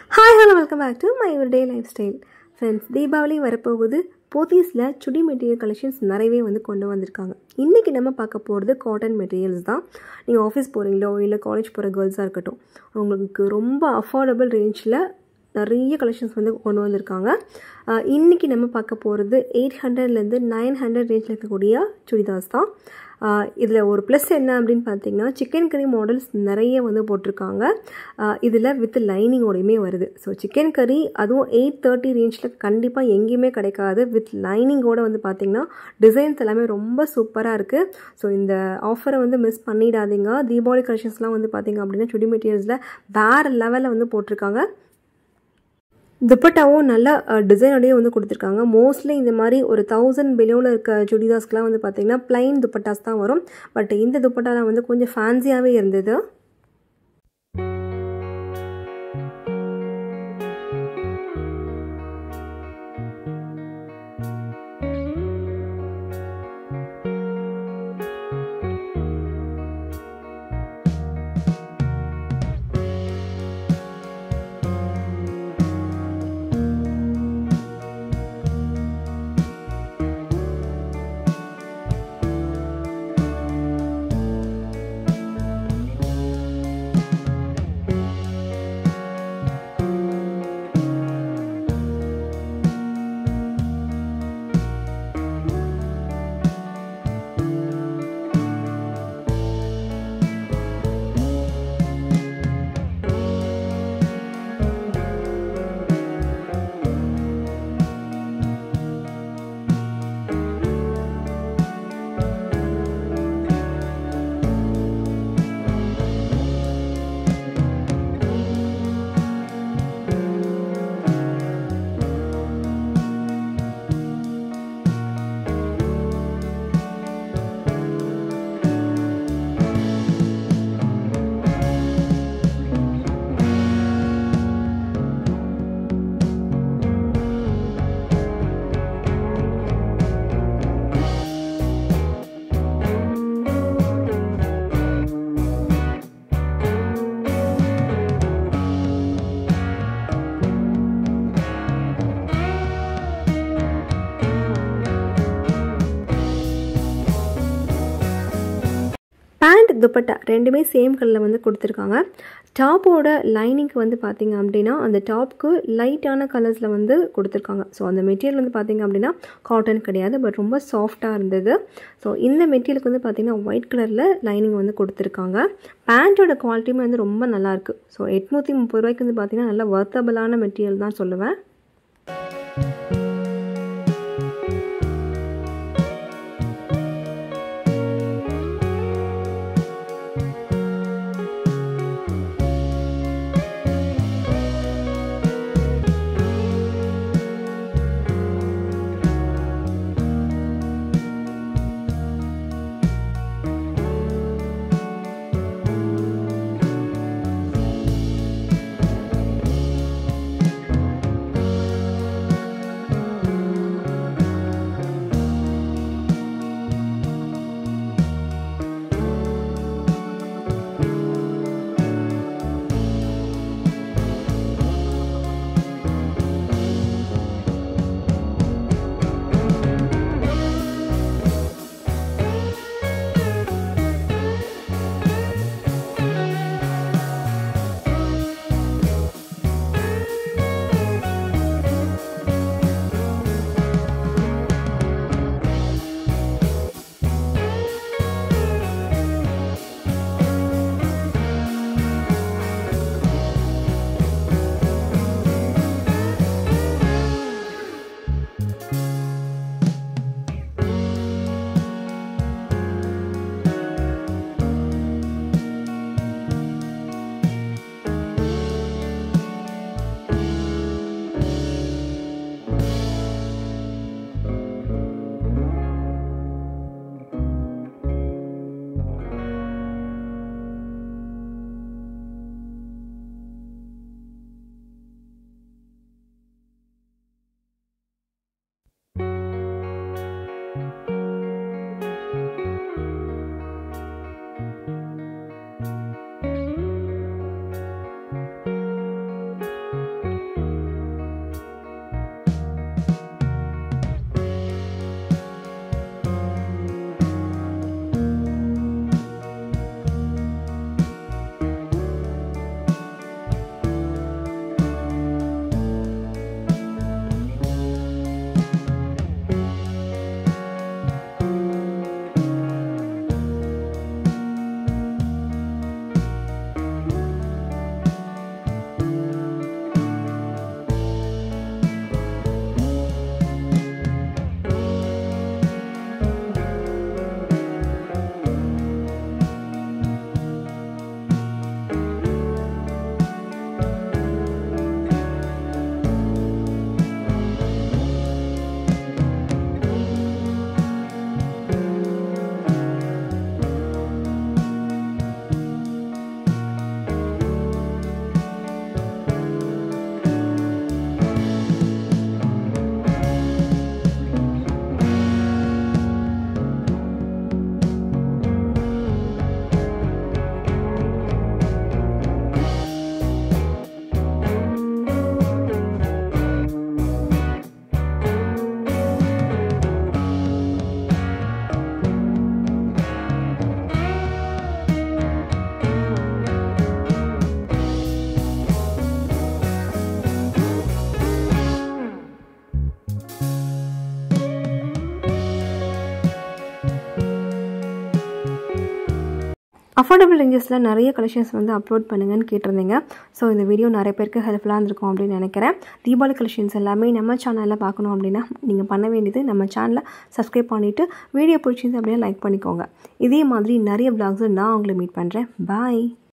hi hello welcome back to my day lifestyle friends Deepavali வரப்போகுது போத்தீஸில் சுடி material collections நிறையவே வந்து கொண்டு வந்திருக்காங்க இன்றைக்கி நம்ம பார்க்க போகிறது காட்டன் மெட்டீரியல்ஸ் தான் நீங்கள் ஆஃபீஸ் போகிறீங்களோ இல்லை காலேஜ் போகிற கேர்ள்ஸாக இருக்கட்டும் உங்களுக்கு ரொம்ப அஃபோர்டபுள் ரேஞ்சில் நிறைய கலெக்ஷன்ஸ் வந்து கொண்டு வந்திருக்காங்க இன்றைக்கி நம்ம பார்க்க போகிறது எயிட் ஹண்ட்ரட்லேருந்து நைன் ஹண்ட்ரட் ரேஞ்சில் இருக்கக்கூடிய சுடிதாஸ் தான் இதில் ஒரு ப்ளஸ் என்ன அப்படின்னு பார்த்தீங்கன்னா சிக்கன் கறி மாடல்ஸ் நிறைய வந்து போட்டிருக்காங்க இதில் வித் லைனிங்கோடையுமே வருது ஸோ சிக்கன் கறி அதுவும் எயிட் தேர்ட்டி ரேஞ்சில் கண்டிப்பாக எங்கேயுமே கிடைக்காது வித் லைனிங்கோடு வந்து பார்த்திங்கன்னா டிசைன்ஸ் எல்லாமே ரொம்ப சூப்பராக இருக்குது ஸோ இந்த ஆஃபரை வந்து மிஸ் பண்ணிடாதீங்க தீபாவளி கலெக்ஷன்ஸ்லாம் வந்து பார்த்திங்க அப்படின்னா சுடி மெட்டீரியல்ஸில் வேறு லெவலில் வந்து போட்டிருக்காங்க துப்பட்டாவும் நல்ல டிசைனோடய வந்து கொடுத்துருக்காங்க மோஸ்ட்லி இந்த மாதிரி ஒரு தௌசண்ட் பிலோவில் இருக்க சுடிதாஸ்க்கெலாம் வந்து பார்த்திங்கன்னா ப்ளைன் துப்பட்டாஸ் தான் வரும் பட் இந்த துப்பட்டாலாம் வந்து கொஞ்சம் ஃபேன்சியாகவே இருந்தது பேண்ட் துப்பட்டா ரெண்டுமே சேம் கலரில் வந்து கொடுத்துருக்காங்க டாப்போட லைனிங்க்கு வந்து பார்த்திங்க அப்படின்னா அந்த டாப்க்கு லைட்டான கலர்ஸில் வந்து கொடுத்துருக்காங்க ஸோ அந்த மெட்டீரியல் வந்து பார்த்திங்க அப்படின்னா காட்டன் கிடையாது பட் ரொம்ப சாஃப்டாக இருந்தது ஸோ இந்த மெட்டீரியலுக்கு வந்து பார்த்திங்கன்னா ஒயிட் கலரில் லைனிங் வந்து கொடுத்துருக்காங்க பேண்ட்டோட குவாலிட்டியுமே வந்து ரொம்ப நல்லாயிருக்கு ஸோ எட்நூற்றி முப்பது ரூபாய்க்கு வந்து பார்த்திங்கன்னா நல்லா வர்த்தபிளான மெட்டீரியல் தான் சொல்லுவேன் அஃபோர்டபுள் ரேஞ்சஸில் நிறைய கலெக்ஷன்ஸ் வந்து அப்லோட் பண்ணுங்கன்னு கேட்டிருந்தீங்க ஸோ இந்த வீடியோ நிறைய பேருக்கு ஹெல்ப்ஃபுல்லாக இருந்திருக்கும் அப்படின்னு நினைக்கிறேன் தீபாவளி கலெக்ஷன்ஸ் எல்லாமே நம்ம சேனலில் பார்க்கணும் அப்படின்னா நீங்கள் பண்ண வேண்டியது நம்ம சேனலை சப்ஸ்கிரைப் பண்ணிவிட்டு வீடியோ பிடிச்சிருந்து அப்படியே லைக் பண்ணிக்கோங்க இதே மாதிரி நிறைய vlogs நான் உங்களை மீட் பண்ணுறேன் பாய்